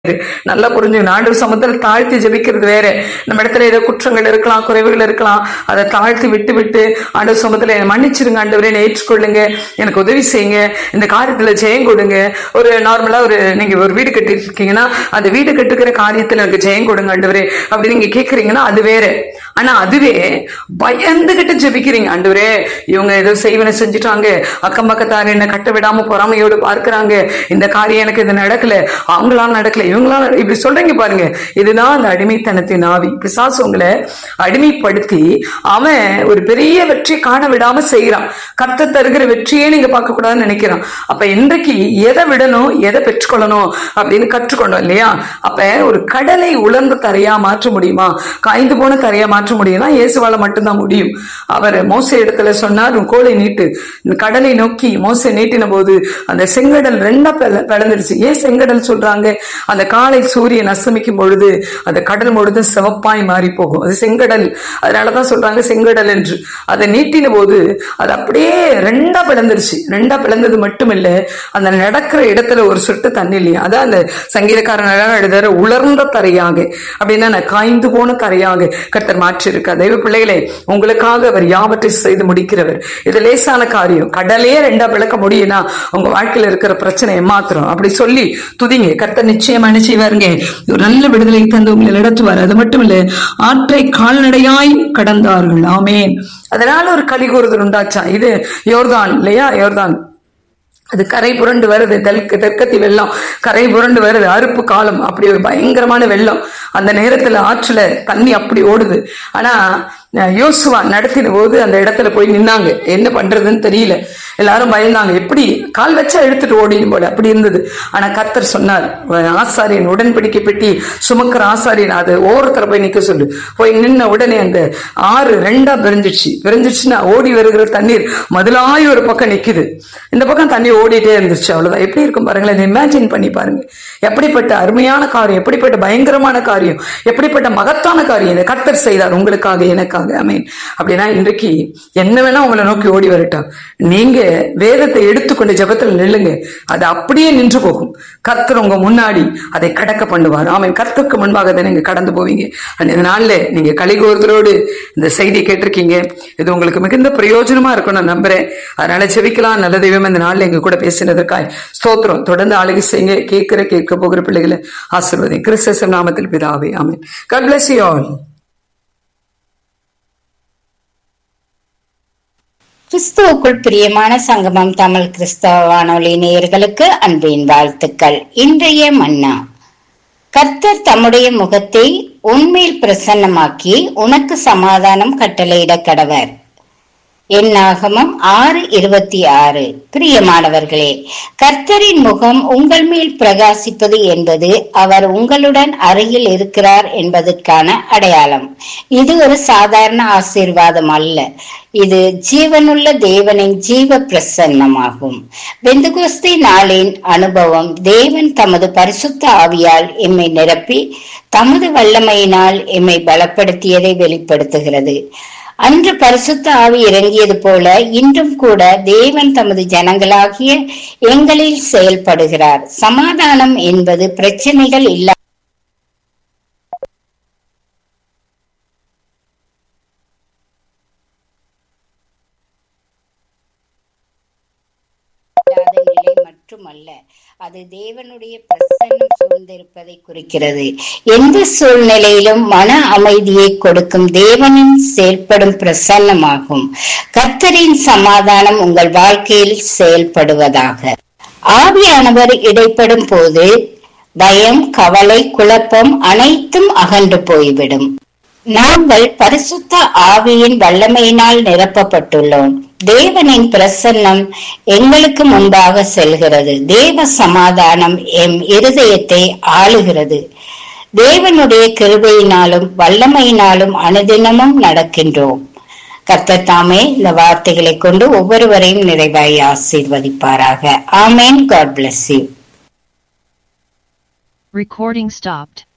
நல்லா புரிஞ்சுக்கணும் ஆண்டு சமத்துல தாழ்த்தி ஜெபிக்கிறது வேற நம்ம இடத்துல ஏதோ குற்றங்கள் இருக்கலாம் குறைவுகள் இருக்கலாம் அதை தாழ்த்தி விட்டு விட்டு ஆண்டு சமத்துல என்னை மன்னிச்சிருங்க ஆண்டவரே என்னை ஏற்றுக்கொள்ளுங்க எனக்கு உதவி செய்யுங்க இந்த காரியத்துல ஜெயம் கொடுங்க ஒரு நார்மலா ஒரு நீங்க ஒரு வீடு கட்டிட்டு இருக்கீங்கன்னா அந்த வீடு கட்டுக்கிற காரியத்துல எனக்கு ஜெயம் கொடுங்க ஆண்டவரே அப்படி நீங்க கேக்குறீங்கன்னா அது வேற ஆனா அதுவே பயந்துகிட்டு ஜெபிக்கிறீங்க ஆண்டவரே இவங்க ஏதோ செய்வனை செஞ்சுட்டாங்க அக்கம் பக்கத்தார் என்ன கட்ட விடாம பொறாமையோடு பார்க்கறாங்க இந்த காரியம் எனக்கு இது நடக்கல அவங்களால நடக்கல இவங்களால நட- இப்படி சொல்றீங்க பாருங்க இதுதான் அந்த அடிமைத்தனத்தின் ஆவி பிசாசு உங்களை அடிமைப்படுத்தி அவன் ஒரு பெரிய வெற்றி காண விடாம செய்யறான் கர்த்த தருகிற வெற்றியே நீங்க பார்க்க கூடாதுன்னு நினைக்கிறான் அப்ப இன்றைக்கு எதை விடணும் எதை பெற்றுக்கொள்ளணும் அப்படின்னு கற்றுக்கொண்டோம் இல்லையா அப்ப ஒரு கடலை உலர்ந்த தரையா மாற்ற முடியுமா காய்ந்து போன தரையா மாற்ற முடியும்னா இயேசுவால மட்டும்தான் முடியும் அவர் மோச இடத்துல சொன்னார் உன் கோலை நீட்டு இந்த கடலை நோக்கி மோச நீட்டின போது அந்த செங்கடல் ரெண்டா பிள- பிளந்துருச்சு ஏன் செங்கடல் சொல்றாங்க அந்த காலை சூரியன் அஸ்தமிக்கும் பொழுது அந்த கடல் முழுதும் சிவப்பாய் மாறி போகும் அது செங்கடல் அதனாலதான் சொல்றாங்க செங்கடல் என்று அதை நீட்டின போது அது அப்படியே ரெண்டா பிளந்துருச்சு ரெண்டா பிளந்தது மட்டும் இல்ல அந்த நடக்கிற இடத்துல ஒரு சொட்டு தண்ணி இல்லையா அதான் அந்த சங்கீதக்காரன் அழகா எழுதுற உலர்ந்த தரையாக அப்படின்னா நான் காய்ந்து போன தரையாக கர்த்தர் மாற்றி இருக்கா தெய்வ பிள்ளைகளே உங்களுக்காக அவர் யாவற்றை செய்து முடிக்கிறவர் இது லேசான காரியம் கடலே ரெண்டா விளக்க முடியும்னா உங்க வாழ்க்கையில இருக்கிற பிரச்சனையை மாத்திரம் அப்படி சொல்லி துதிங்க கர்த்தர் நிச்சயமா என்ன செய்வாருங்க ஒரு நல்ல விடுதலை தந்து உங்களை நடத்துவார் அது மட்டும் இல்ல ஆற்றை கால்நடையாய் கடந்தார்கள் ஆமேன் அதனால ஒரு கலி கூறுதல் உண்டாச்சா இது யோர்தான் இல்லையா யோர்தான் அது கரை புரண்டு வருது தெற்கு தெற்கத்தி வெள்ளம் கரை புரண்டு வருது அறுப்பு காலம் அப்படி ஒரு பயங்கரமான வெள்ளம் அந்த நேரத்துல ஆற்றுல தண்ணி அப்படி ஓடுது ஆனா அஹ், யோசுவா நடத்தின போது அந்த இடத்துல போய் நின்னாங்க என்ன பண்றதுன்னு தெரியல எல்லாரும் பயந்தாங்க எப்படி கால் வச்சா எடுத்துட்டு ஓடிடும் போல அப்படி இருந்தது ஆனா கர்த்தர் சொன்னார் அஹ், ஆசாரியன் உடன்படிக்கை பெட்டி சுமக்கிற ஆசாரியன் அது ஓரத்துல போய் நிக்க சொல்லு போய் நின்ன உடனே அந்த ஆறு ரெண்டா பிரிஞ்சிடுச்சு பிரிஞ்சிடுச்சுன்னா ஓடி வருகிற தண்ணீர் மதுளாய் ஒரு பக்கம் நிக்குது இந்த பக்கம் தண்ணி ஓடிட்டே இருந்துச்சு அவ்வளவுதான் எப்படி இருக்கும் பாருங்களேன் இதை இமேஜின் பண்ணி பாருங்க எப்படிப்பட்ட அருமையான காரியம் எப்படிப்பட்ட பயங்கரமான காரியம் எப்படிப்பட்ட மகத்தான காரியம் இதை கர்த்தர் செய்தார் உங்களுக்காக எனக்காக அமீன் அப்படின்னா இன்றைக்கு என்ன வேணா உங்களை நோக்கி ஓடி வரட்டும் நீங்க வேதத்தை எடுத்துக்கொண்டு ஜெபத்தில் நில்லுங்க அது அப்படியே நின்று போகும் கர்த்தர் உங்க முன்னாடி அதை கடக்க பண்ணுவார் ஆமென் கர்த்தருக்கு முன்பாக அதை நீங்க கடந்து போவீங்க அந்த நாள்ல நீங்க கலிகோர்தலோடு இந்த செய்தி கேட்டிருக்கீங்க இது உங்களுக்கு மிகுந்த பிரயோஜனமா இருக்கும் நான் நம்புறேன் அதனால செவிக்கலாம் நல்ல தெய்வம் இந்த நாள்ல எங்க கூட பேசினதற்காய் ஸ்தோத்திரம் தொடர்ந்து ஆளுகை செய்யுங்க கேட்கிற கேட்க போகிற பிள்ளைகளை ஆசீர்வதி கிறிஸ்தச நாமத்தில் பிதாவே ஆமென் God bless you all கிறிஸ்துவுக்குள் பிரியமான சங்கமம் தமிழ் கிறிஸ்தவ வானொலி நேயர்களுக்கு அன்பின் வாழ்த்துக்கள் இன்றைய மன்னா கர்த்தர் தம்முடைய முகத்தை உன்மேல் பிரசன்னமாக்கி உனக்கு சமாதானம் கட்டளையிட கடவர் என்னாகமம் ஆறு இருபத்தி ஆறு பிரியமானவர்களே கர்த்தரின் முகம் உங்கள் மேல் பிரகாசிப்பது என்பது அவர் உங்களுடன் அருகில் இருக்கிறார் என்பதற்கான அடையாளம் இது ஒரு சாதாரண ஆசீர்வாதம் அல்ல இது ஜீவனுள்ள தேவனின் ஜீவ பிரசன்னமாகும் பெந்துகுஸ்தி நாளின் அனுபவம் தேவன் தமது பரிசுத்த ஆவியால் எம்மை நிரப்பி தமது வல்லமையினால் எம்மை பலப்படுத்தியதை வெளிப்படுத்துகிறது அன்று பரிசுத்த ஆவி இறங்கியது போல இன்றும் கூட தேவன் தமது ஜனங்களாகிய எங்களில் செயல்படுகிறார் சமாதானம் என்பது பிரச்சனைகள் இல்லா இல்லாத நிலை மட்டுமல்ல அது தேவனுடைய பிரசன்னம் சூழ்ந்திருப்பதை குறிக்கிறது எந்த சூழ்நிலையிலும் மன அமைதியை கொடுக்கும் தேவனின் செயல்படும் பிரசன்னமாகும் கர்த்தரின் சமாதானம் உங்கள் வாழ்க்கையில் செயல்படுவதாக ஆவியானவர் இடைப்படும் போது பயம் கவலை குழப்பம் அனைத்தும் அகன்று போய்விடும் நாங்கள் பரிசுத்த ஆவியின் வல்லமையினால் நிரப்பப்பட்டுள்ளோம் தேவனின் பிரசன்னம் எங்களுக்கு முன்பாக செல்கிறது தேவ சமாதானம் எம் இருதயத்தை ஆளுகிறது தேவனுடைய கிருபையினாலும் வல்லமையினாலும் அனுதினமும் நடக்கின்றோம் கர்த்தர் தாமே இந்த வார்த்தைகளை கொண்டு ஒவ்வொருவரையும் நிறைவாய் ஆசீர்வதிப்பாராக ஆமேன் God bless you Recording stopped.